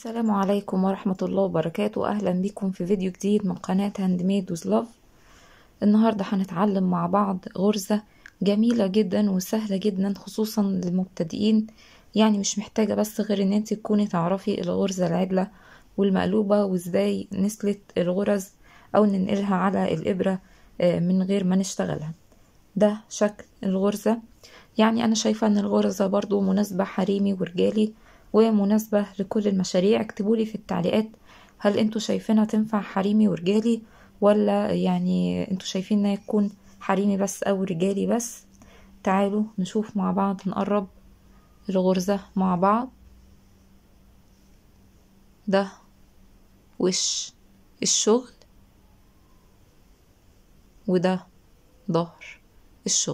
السلام عليكم ورحمة الله وبركاته أهلا بكم في فيديو جديد من قناة هاند ميد وز لاف النهاردة هنتعلم مع بعض غرزة جميلة جدا وسهلة جدا خصوصا للمبتدئين يعني مش محتاجة بس غير ان انت تكوني تعرفي الغرزة العدلة والمقلوبة وازاي نسلت الغرز او ننقلها على الإبرة من غير ما نشتغلها ده شكل الغرزة يعني أنا شايفة إن الغرزة برضو مناسبة حريمي ورجالي ومناسبة لكل المشاريع اكتبولي في التعليقات هل انتوا شايفينها تنفع حريمي ورجالي ولا يعني انتوا شايفين انها يكون حريمي بس او رجالي بس تعالوا نشوف مع بعض نقرب الغرزة مع بعض ده وش الشغل وده ظهر الشغل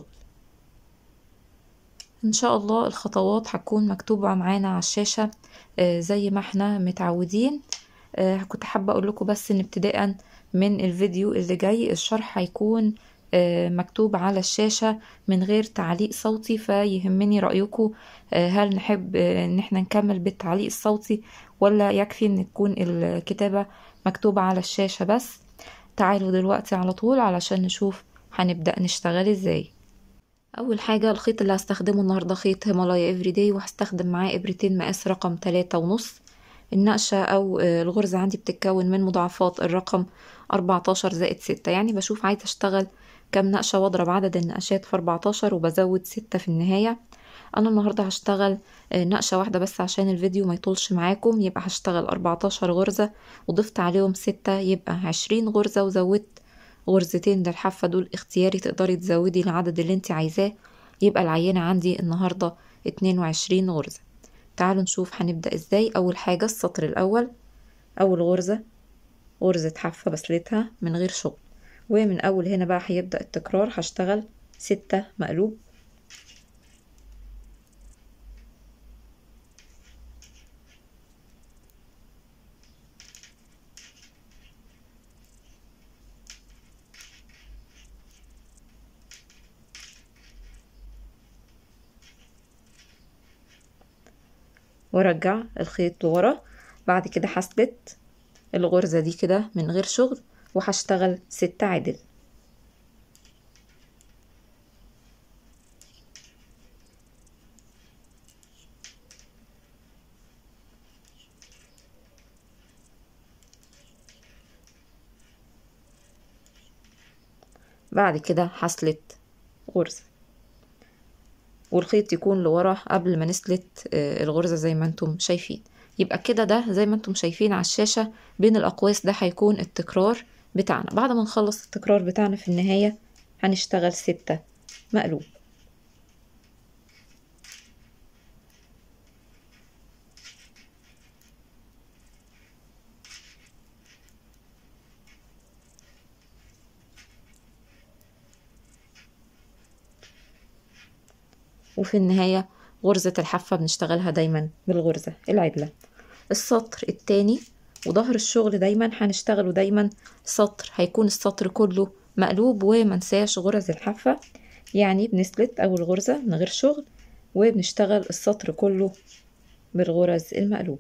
ان شاء الله الخطوات هتكون مكتوبة معانا على الشاشة آه زي ما احنا متعودين آه كنت حابة اقول لكم بس ان ابتداء من الفيديو اللي جاي الشرح هيكون آه مكتوب على الشاشة من غير تعليق صوتي فيهمني رأيكم هل نحب ان احنا نكمل بالتعليق الصوتي ولا يكفي ان تكون الكتابة مكتوبة على الشاشة بس تعالوا دلوقتي على طول علشان نشوف هنبدأ نشتغل ازاي اول حاجة الخيط اللي هستخدمه النهاردة خيط هيمالايا افريداي وهستخدم معاه ابرتين مقاس رقم تلاتة ونص النقشة او الغرزة عندي بتتكون من مضاعفات الرقم اربعتاشر زائد ستة يعني بشوف عايزة اشتغل كام نقشة واضرب عدد النقشات في اربعتاشر وبزود ستة في النهاية انا النهاردة هشتغل نقشة واحدة بس عشان الفيديو ما يطولش معاكم يبقى هشتغل اربعتاشر غرزة وضفت عليهم ستة يبقى عشرين غرزة وزودت غرزتين للحافة دول اختياري تقدري تزودي العدد اللي انت عايزاه يبقى العينة عندي النهاردة اتنين وعشرين غرزة تعالوا نشوف هنبدأ ازاي اول حاجة السطر الاول اول غرزة غرزة حافة بسلتها من غير شغل ومن اول هنا بقى هيبدأ التكرار هشتغل ستة مقلوب وارجع الخيط لورا بعد كده هثبت الغرزة دي كده من غير شغل وهشتغل ستة عدل بعد كده هسلت غرزة والخيط يكون لورا قبل ما نسلت الغرزة زي ما انتم شايفين يبقى كده ده زي ما انتم شايفين على الشاشة بين الأقواس ده هيكون التكرار بتاعنا بعد ما نخلص التكرار بتاعنا في النهاية هنشتغل ستة مقلوب وفي النهاية غرزة الحافة بنشتغلها دايما بالغرزة العدلة السطر التاني وظهر الشغل دايما هنشتغله دايما سطر هيكون السطر كله مقلوب ومنساش غرز الحافة يعني بنسلت أول غرزة من غير شغل وبنشتغل السطر كله بالغرز المقلوبة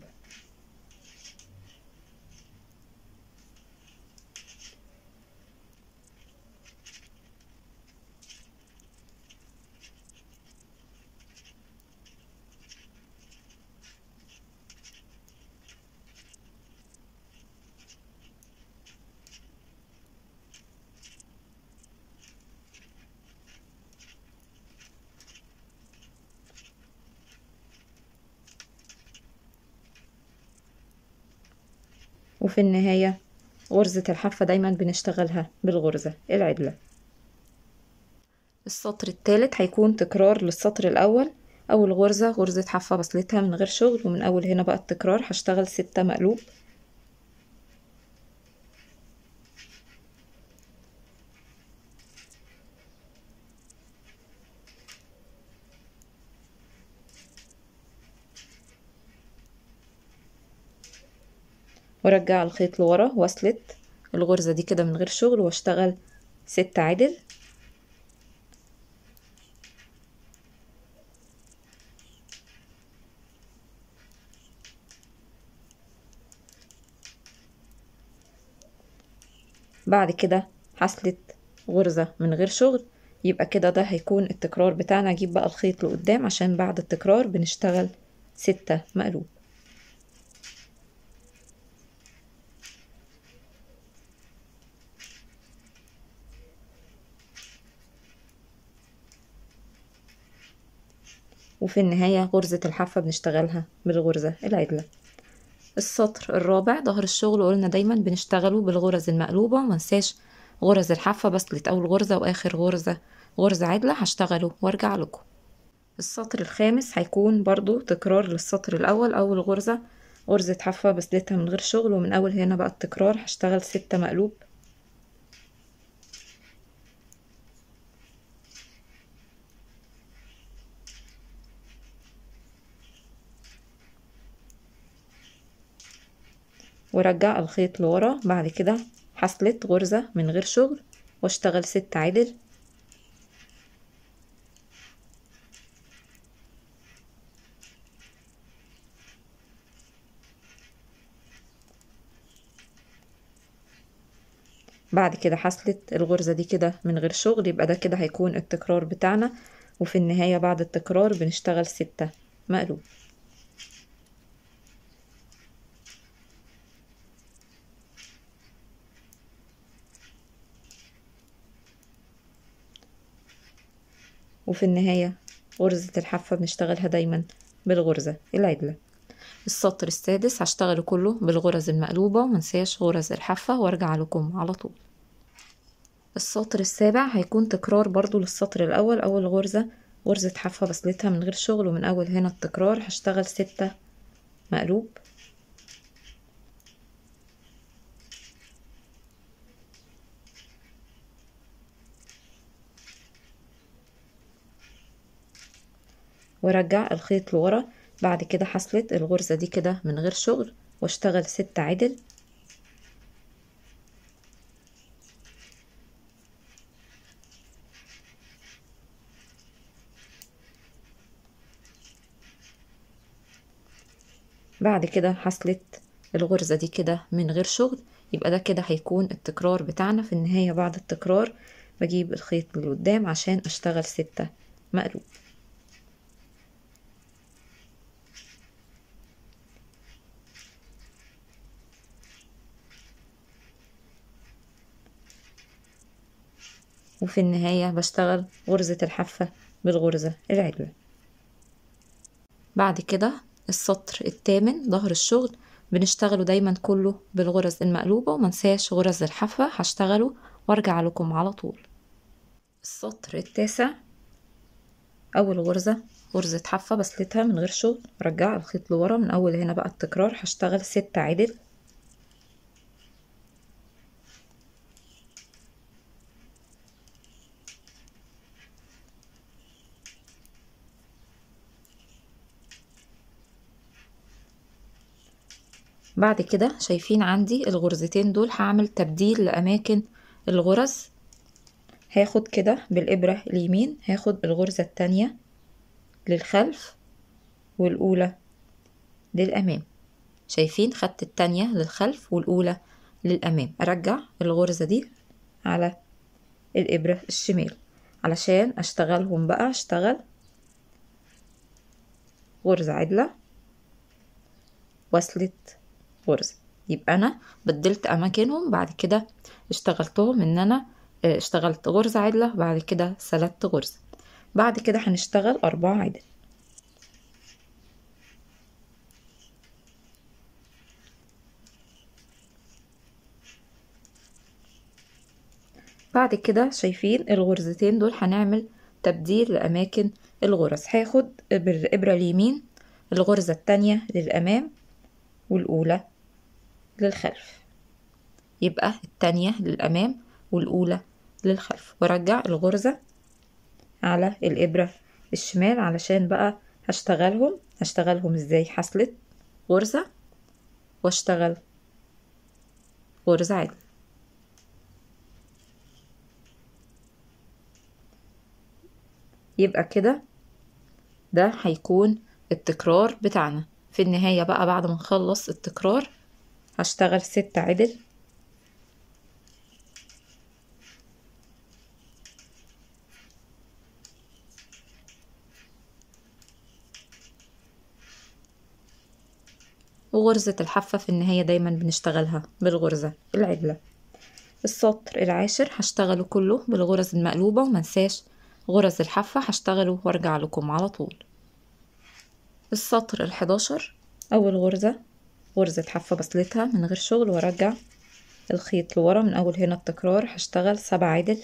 وفي النهاية غرزة الحافة دايما بنشتغلها بالغرزة العدلة السطر الثالث هيكون تكرار للسطر الأول أول غرزة غرزة حافة بسلتها من غير شغل ومن أول هنا بقى التكرار هشتغل ستة مقلوب وارجع الخيط لورا واسلت الغرزة دي كده من غير شغل واشتغل ستة عدل بعد كده حصلت غرزة من غير شغل يبقى كده ده هيكون التكرار بتاعنا اجيب بقى الخيط لقدام عشان بعد التكرار بنشتغل ستة مقلوب وفي النهاية غرزة الحافة بنشتغلها بالغرزة العدلة السطر الرابع ظهر الشغل قلنا دايما بنشتغله بالغرز المقلوبة ومنساش غرز الحافة بسلت أول غرزة وآخر غرزة غرزة عدلة هشتغله وارجع لكم السطر الخامس هيكون برضو تكرار للسطر الأول أول غرزة غرزة حافة بسلتها من غير شغل ومن أول هنا بقى التكرار هشتغل ستة مقلوب وارجع الخيط لورا بعد كده حصلت غرزة من غير شغل واشتغل ست عدل بعد كده حصلت الغرزة دي كده من غير شغل يبقى ده كده هيكون التكرار بتاعنا وفي النهاية بعد التكرار بنشتغل ستة مقلوب وفي النهاية غرزة الحافة بنشتغلها دايما بالغرزة العدلة السطر السادس هشتغله كله بالغرز المقلوبة ومنساش غرز الحافة وارجع لكم على طول السطر السابع هيكون تكرار برضو للسطر الأول أول غرزة غرزة حافة بسلتها من غير شغل ومن أول هنا التكرار هشتغل ستة مقلوب وارجع الخيط لورا بعد كده حصلت الغرزة دي كده من غير شغل واشتغل ستة عدل بعد كده حصلت الغرزة دي كده من غير شغل يبقى ده كده هيكون التكرار بتاعنا في النهاية بعد التكرار بجيب الخيط لقدام عشان اشتغل ستة مقلوب وفي النهاية بشتغل غرزة الحافة بالغرزة العدلة بعد كده السطر الثامن ظهر الشغل بنشتغله دايما كله بالغرز المقلوبة ومنساش غرز الحافة هشتغله وارجع لكم على طول السطر التاسع أول غرزة غرزة حافة بسلتها من غير شغل رجع الخيط لورا من أول هنا بقى التكرار هشتغل ستة عدل بعد كده شايفين عندي الغرزتين دول هعمل تبديل لأماكن الغرز هاخد كده بالإبرة اليمين هاخد الغرزة التانية للخلف والأولى للأمام شايفين خدت التانية للخلف والأولى للأمام أرجع الغرزة دي على الإبرة الشمال علشان أشتغلهم بقى أشتغل غرزة عدلة وصلت غرزة يبقى أنا بدلت أماكنهم بعد كده اشتغلتهم إن أنا اشتغلت غرزة عدلة بعد كده سلبت غرزة بعد كده هنشتغل أربعة عدل بعد كده شايفين الغرزتين دول هنعمل تبديل لأماكن الغرز هاخد بالإبرة اليمين الغرزة التانية للأمام والأولى للخلف يبقى التانية للأمام والأولى للخلف وارجع الغرزة على الإبرة الشمال علشان بقى هشتغلهم هشتغلهم ازاي حصلت غرزة واشتغل غرزة عدل يبقى كده ده هيكون التكرار بتاعنا في النهاية بقى بعد ما نخلص التكرار هشتغل ست عدل وغرزة الحافة في النهاية دايما بنشتغلها بالغرزة العدلة السطر العاشر هشتغله كله بالغرز المقلوبة ومنساش غرز الحافة هشتغله وارجع لكم على طول السطر الحداشر أول غرزة غرزة حافة بسلتها من غير شغل وارجع الخيط لورا من أول هنا التكرار هشتغل سبع عدل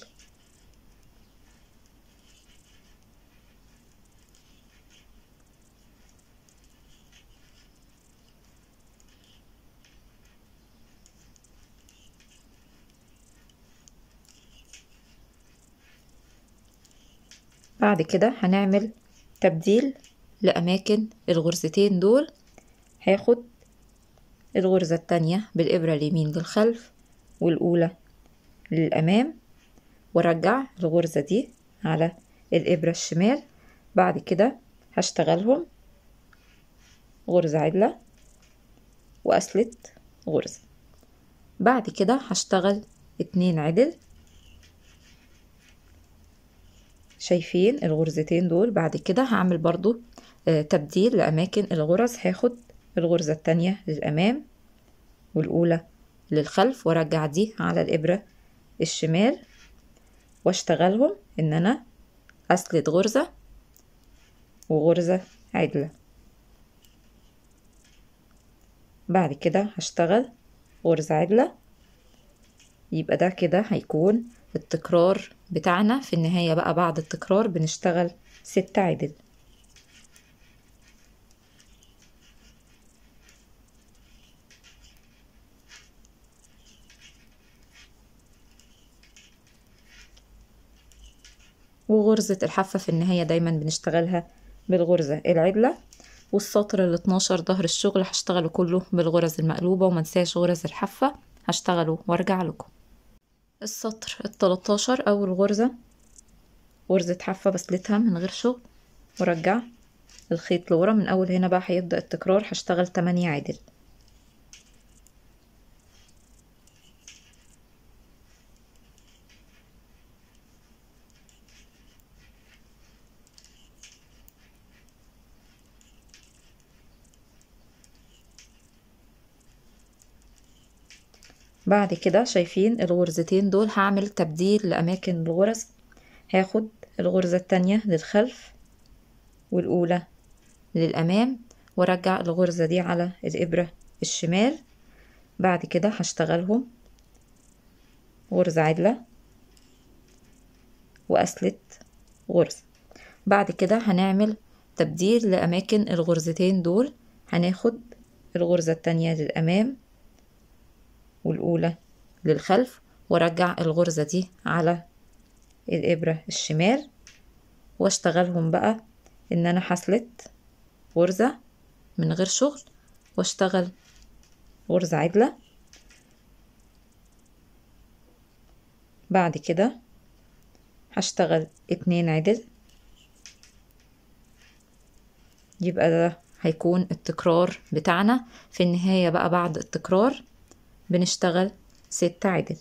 بعد كده هنعمل تبديل لأماكن الغرزتين دول هاخد الغرزة التانية بالإبرة اليمين للخلف والأولى للأمام وارجع الغرزة دي على الإبرة الشمال بعد كده هشتغلهم غرزة عدلة وأسلت غرزة بعد كده هشتغل اتنين عدل شايفين الغرزتين دول بعد كده هعمل برضو آه، تبديل لأماكن الغرز هاخد الغرزة التانية للأمام والأولى للخلف وارجع دي على الإبرة الشمال واشتغلهم إن أنا أسلت غرزة وغرزة عدلة بعد كده هشتغل غرزة عدلة يبقى ده كده هيكون التكرار بتاعنا في النهاية بقى بعد التكرار بنشتغل ست عدل وغرزة الحافة في النهاية دايما بنشتغلها بالغرزة العدلة والسطر ال 12 ظهر الشغل هشتغله كله بالغرز المقلوبة ومنساش غرز الحافة هشتغله وارجع لكم السطر ال 13 أول غرزة غرزة حافة بسلتها من غير شغل وارجع الخيط لورا من أول هنا بقى هيبدأ التكرار هشتغل 8 عدل بعد كده شايفين الغرزتين دول هعمل تبديل لأماكن الغرز هاخد الغرزة التانية للخلف والأولى للأمام وارجع الغرزة دي على الإبرة الشمال بعد كده هشتغلهم غرزة عدلة وأسلت غرزة بعد كده هنعمل تبديل لأماكن الغرزتين دول هناخد الغرزة التانية للأمام والأولى للخلف وارجع الغرزة دي على الإبرة الشمال واشتغلهم بقى إن أنا حسلت غرزة من غير شغل واشتغل غرزة عدلة بعد كده هشتغل اتنين عدل يبقى ده هيكون التكرار بتاعنا في النهاية بقى بعد التكرار بنشتغل ست عدل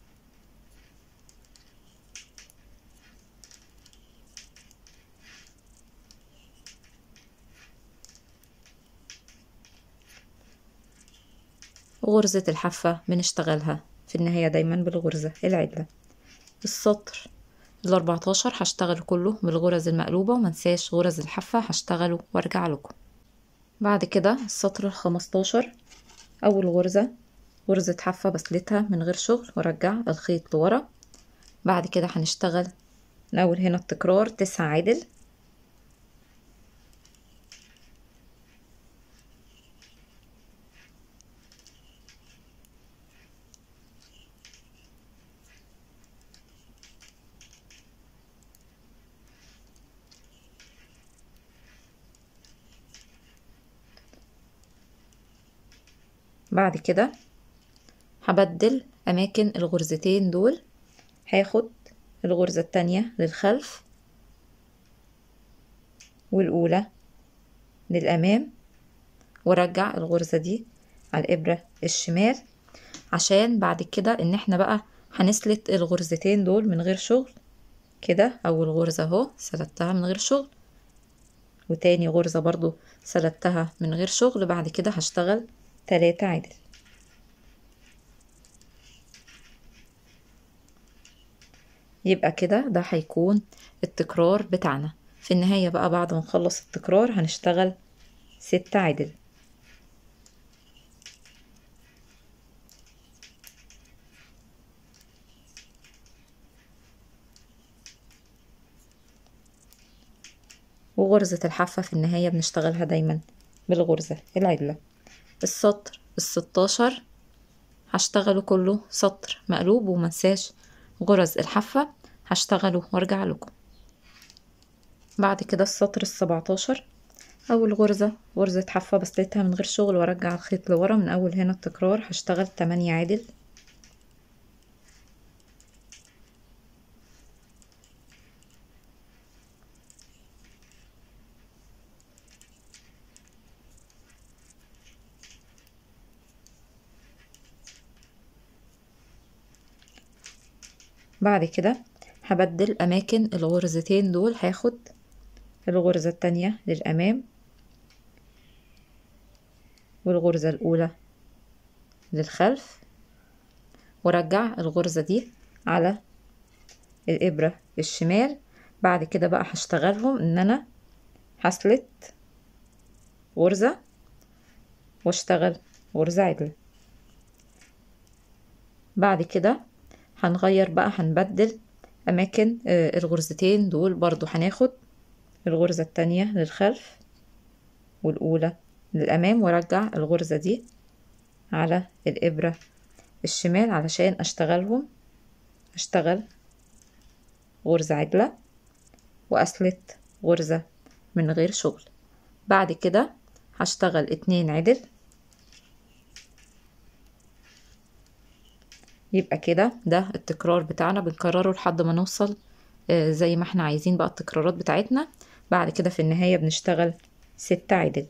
غرزة الحافة بنشتغلها في النهاية دايما بالغرزة العدلة السطر الأربعتاشر هشتغل كله بالغرز المقلوبة ومنساش غرز الحافة هشتغله وارجع لكم بعد كده السطر الخمستاشر أول غرزة غرزة حافة بسلتها من غير شغل وارجع الخيط لورا بعد كده هنشتغل من أول هنا التكرار تسعة عدل بعد كده هبدل أماكن الغرزتين دول هاخد الغرزة التانية للخلف والأولى للأمام وارجع الغرزة دي على الإبرة الشمال عشان بعد كده إن احنا بقى هنسلت الغرزتين دول من غير شغل كده أول غرزة اهو سلتها من غير شغل وتاني غرزة برضو سلتها من غير شغل بعد كده هشتغل تلاتة عدل يبقى كده ده هيكون التكرار بتاعنا في النهاية بقى بعد ما نخلص التكرار هنشتغل ستة عدل وغرزة الحافة في النهاية بنشتغلها دايما بالغرزة العدلة السطر الستاشر هشتغله كله سطر مقلوب ومنساش غرز الحافة هشتغله وارجع لكم بعد كده السطر السبعتاشر أول غرزة غرزة حافة بسلتها من غير شغل وارجع الخيط لورا من أول هنا التكرار هشتغل تمانية عدل بعد كده هبدل أماكن الغرزتين دول هاخد الغرزة التانية للأمام والغرزة الأولى للخلف وارجع الغرزة دي على الإبرة الشمال بعد كده بقى هشتغلهم إن أنا هسلت غرزة واشتغل غرزة عدل بعد كده هنغير بقى هنبدل أماكن الغرزتين دول برضو هناخد الغرزة التانية للخلف والأولى للأمام وارجع الغرزة دي على الإبرة الشمال علشان أشتغلهم أشتغل غرزة عدلة وأسلت غرزة من غير شغل بعد كده هشتغل اتنين عدل يبقى كده ده التكرار بتاعنا بنكرره لحد ما نوصل زي ما احنا عايزين بقى التكرارات بتاعتنا بعد كده في النهاية بنشتغل ستة عدل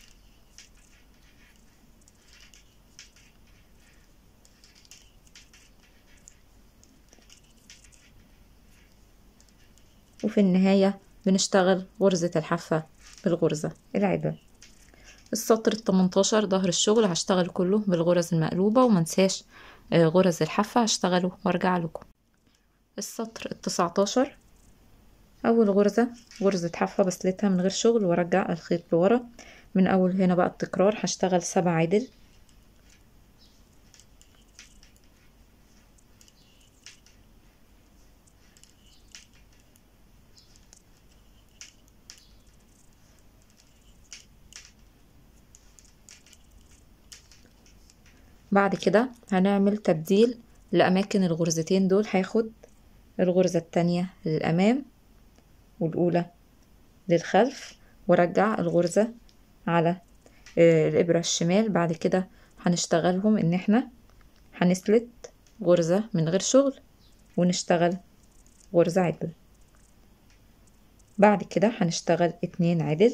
وفي النهاية بنشتغل غرزة الحافة بالغرزة العدل السطر التمنتاشر ظهر الشغل هشتغل كله بالغرز المقلوبة ومنساش غرز الحافة هشتغله وارجع لكم السطر التسعتاشر أول غرزة غرزة حافة بسلتها من غير شغل وارجع الخيط لورا من أول هنا بقى التكرار هشتغل سبع عدل بعد كده هنعمل تبديل لأماكن الغرزتين دول هاخد الغرزة التانية للأمام والأولى للخلف وارجع الغرزة على الإبرة الشمال بعد كده هنشتغلهم إن احنا هنسلت غرزة من غير شغل ونشتغل غرزة عدل بعد كده هنشتغل اتنين عدل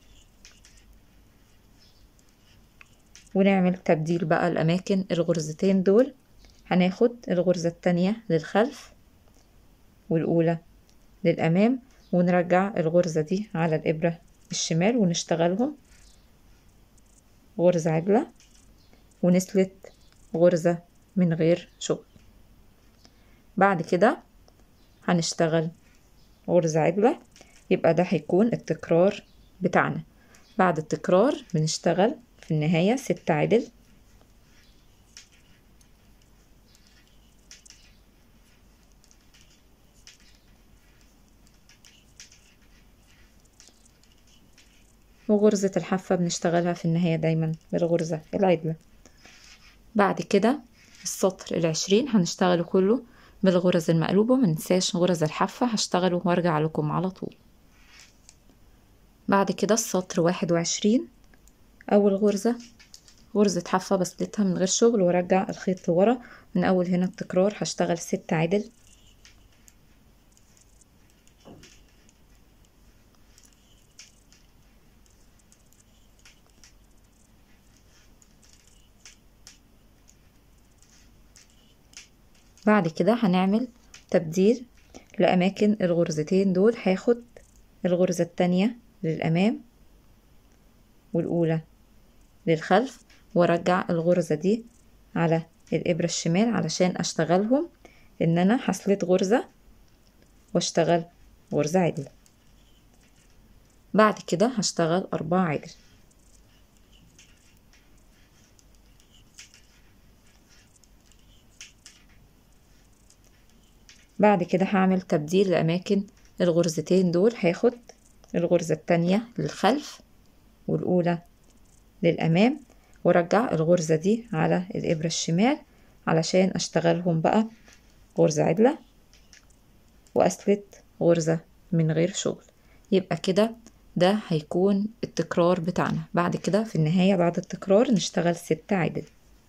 ونعمل تبديل بقى الأماكن الغرزتين دول هناخد الغرزة التانية للخلف والأولى للأمام ونرجع الغرزة دي على الإبرة الشمال ونشتغلهم غرزة عدلة ونسلت غرزة من غير شغل بعد كده هنشتغل غرزة عدلة يبقى ده هيكون التكرار بتاعنا بعد التكرار بنشتغل في النهاية ستة عدل وغرزة الحافة بنشتغلها في النهاية دايما بالغرزة العدلة بعد كده السطر العشرين هنشتغله كله بالغرز المقلوبة مننساش غرز الحافة هشتغله وارجع لكم على طول بعد كده السطر واحد وعشرين أول غرزة غرزة حافة بسلتها من غير شغل وارجع الخيط لورا من أول هنا التكرار هشتغل ستة عدل بعد كده هنعمل تبديل لأماكن الغرزتين دول هاخد الغرزة التانية للأمام والأولى للخلف وارجع الغرزة دي على الابرة الشمال علشان اشتغلهم ان انا هسلت غرزة واشتغل غرزة عدل بعد كده هشتغل اربعة عدل بعد كده هعمل تبديل لأماكن الغرزتين دول هاخد الغرزة التانية للخلف والأولى للأمام وارجع الغرزة دي على الإبرة الشمال علشان أشتغلهم بقى غرزة عدلة وأسلت غرزة من غير شغل يبقى كده ده هيكون التكرار بتاعنا بعد كده في النهاية بعد التكرار نشتغل ستة عدل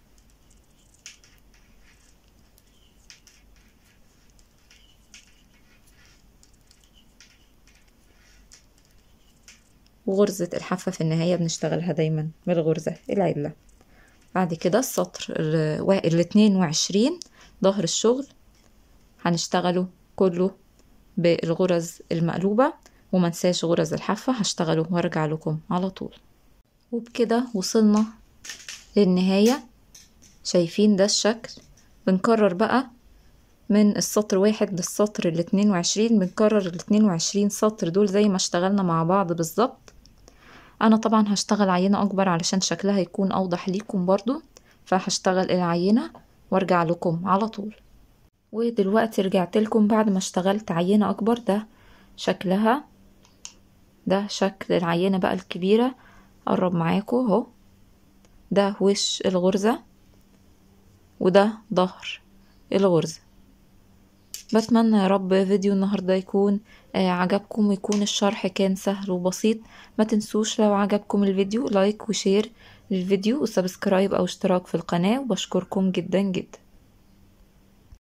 وغرزة الحافة في النهاية بنشتغلها دايما بالغرزة العدلة بعد كده السطر الاتنين وعشرين ظهر الشغل هنشتغله كله بالغرز المقلوبة ومنساش غرز الحافة هشتغله وارجع لكم على طول وبكده وصلنا للنهاية شايفين ده الشكل بنكرر بقى من السطر واحد للسطر الاتنين وعشرين بنكرر الاتنين وعشرين سطر دول زي ما اشتغلنا مع بعض بالظبط انا طبعا هشتغل عينة اكبر علشان شكلها يكون اوضح ليكم برضو فهشتغل العينة وارجع لكم على طول ودلوقتي رجعت لكم بعد ما اشتغلت عينة اكبر ده شكلها ده شكل العينة بقى الكبيرة قرب معاكم اهو ده وش الغرزة وده ظهر الغرزة بتمنى يا رب فيديو النهاردة يكون آه عجبكم ويكون الشرح كان سهل وبسيط ما تنسوش لو عجبكم الفيديو لايك وشير للفيديو وسبسكرايب او اشتراك في القناة وبشكركم جدا جدا